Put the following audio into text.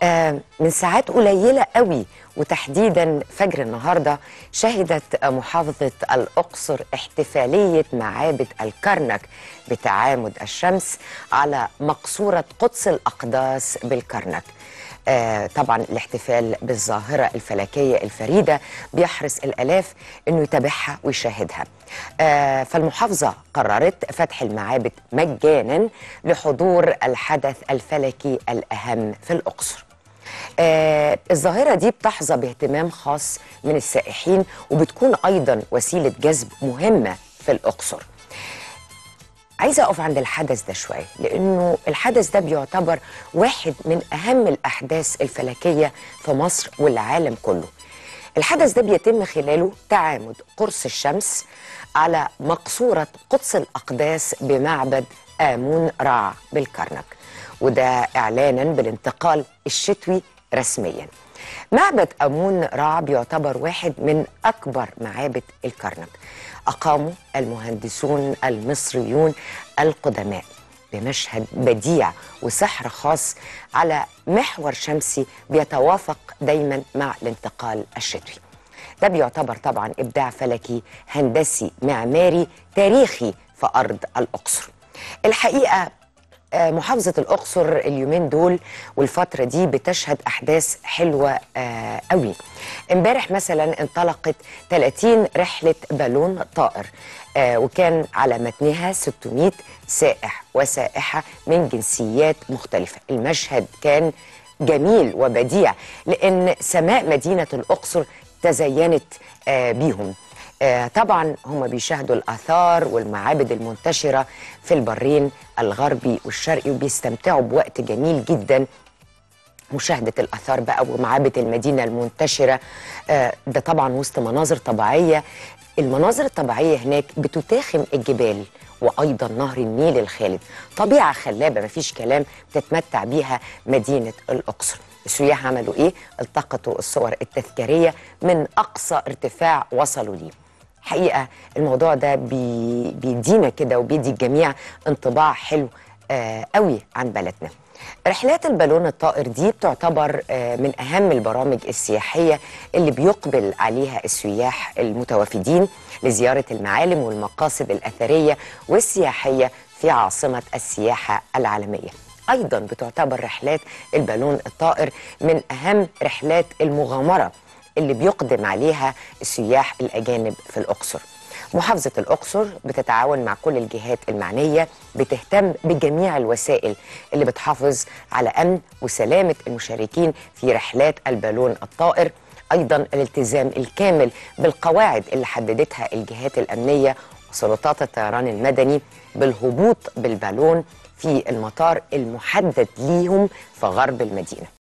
آه، من ساعات قليلة قوي وتحديدا فجر النهاردة شهدت محافظة الأقصر احتفالية معابد الكرنك بتعامد الشمس على مقصورة قدس الأقداس بالكرنك آه طبعا الاحتفال بالظاهرة الفلكية الفريدة بيحرص الألاف أنه يتابعها ويشاهدها آه فالمحافظة قررت فتح المعابد مجانا لحضور الحدث الفلكي الأهم في الأقصر آه الظاهرة دي بتحظى باهتمام خاص من السائحين وبتكون أيضا وسيلة جذب مهمة في الأقصر عايزة أقف عند الحدث ده شوية لأنه الحدث ده بيعتبر واحد من أهم الأحداث الفلكية في مصر والعالم كله الحدث ده بيتم خلاله تعامد قرص الشمس على مقصورة قدس الأقداس بمعبد آمون رع بالكرنك وده إعلانا بالانتقال الشتوي رسميا معبد أمون رع بيعتبر واحد من أكبر معابد الكرنك أقاموا المهندسون المصريون القدماء بمشهد بديع وسحر خاص على محور شمسي بيتوافق دايما مع الانتقال الشتوي ده بيعتبر طبعا إبداع فلكي هندسي معماري تاريخي في أرض الأقصر الحقيقة محافظة الأقصر اليومين دول والفترة دي بتشهد أحداث حلوة آه قوي امبارح مثلا انطلقت 30 رحلة بالون طائر آه وكان على متنها 600 سائح وسائحة من جنسيات مختلفة المشهد كان جميل وبديع لأن سماء مدينة الأقصر تزينت آه بيهم آه طبعا هم بيشاهدوا الآثار والمعابد المنتشرة في البرين الغربي والشرقي وبيستمتعوا بوقت جميل جدا مشاهدة الآثار بقى ومعابد المدينة المنتشرة آه ده طبعا وسط مناظر طبيعية المناظر الطبيعية هناك بتتاخم الجبال وأيضا نهر النيل الخالد طبيعة خلابة مفيش كلام بتتمتع بيها مدينة الأقصر السياح عملوا إيه؟ التقطوا الصور التذكارية من أقصى ارتفاع وصلوا ليه حقيقه الموضوع ده بي بيدينا كده وبيدي الجميع انطباع حلو آه قوي عن بلدنا رحلات البالون الطائر دي بتعتبر آه من اهم البرامج السياحيه اللي بيقبل عليها السياح المتوافدين لزياره المعالم والمقاصد الاثريه والسياحيه في عاصمه السياحه العالميه ايضا بتعتبر رحلات البالون الطائر من اهم رحلات المغامره اللي بيقدم عليها السياح الأجانب في الأقصر محافظة الأقصر بتتعاون مع كل الجهات المعنية بتهتم بجميع الوسائل اللي بتحافظ على أمن وسلامة المشاركين في رحلات البالون الطائر أيضا الالتزام الكامل بالقواعد اللي حددتها الجهات الأمنية وسلطات الطيران المدني بالهبوط بالبالون في المطار المحدد ليهم في غرب المدينه